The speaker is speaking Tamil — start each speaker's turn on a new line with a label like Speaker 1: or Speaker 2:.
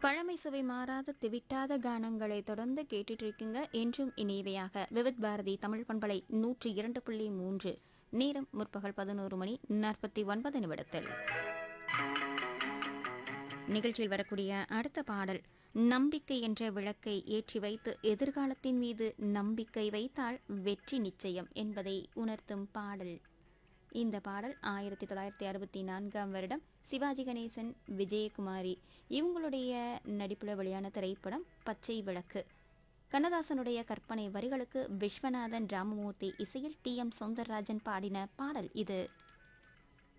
Speaker 1: பழமை சுவை மாறாத திவிட்டாத கானங்களை தொடர்ந்து கேட்டுட்டு இருக்கீங்க என்றும் இனியவையாக விவித் பாரதி தமிழ் பண்பலை நூற்றி இரண்டு புள்ளி மூன்று நேரம் முற்பகல் பதினோரு மணி நாற்பத்தி ஒன்பது நிமிடத்தில் நிகழ்ச்சியில் வரக்கூடிய அடுத்த பாடல் நம்பிக்கை என்ற விளக்கை ஏற்றி வைத்து எதிர்காலத்தின் மீது நம்பிக்கை வைத்தால் வெற்றி நிச்சயம் என்பதை உணர்த்தும் பாடல் இந்த பாடல் ஆயிரத்தி தொள்ளாயிரத்தி அறுபத்தி நான்காம் வருடம் சிவாஜி கணேசன் விஜயகுமாரி இவங்களுடைய நடிப்புல வெளியான திரைப்படம் பச்சை விளக்கு கண்ணதாசனுடைய கற்பனை வரிகளுக்கு விஸ்வநாதன் ராமமூர்த்தி இசையில் டி எம் சௌந்தரராஜன் பாடின பாடல் இது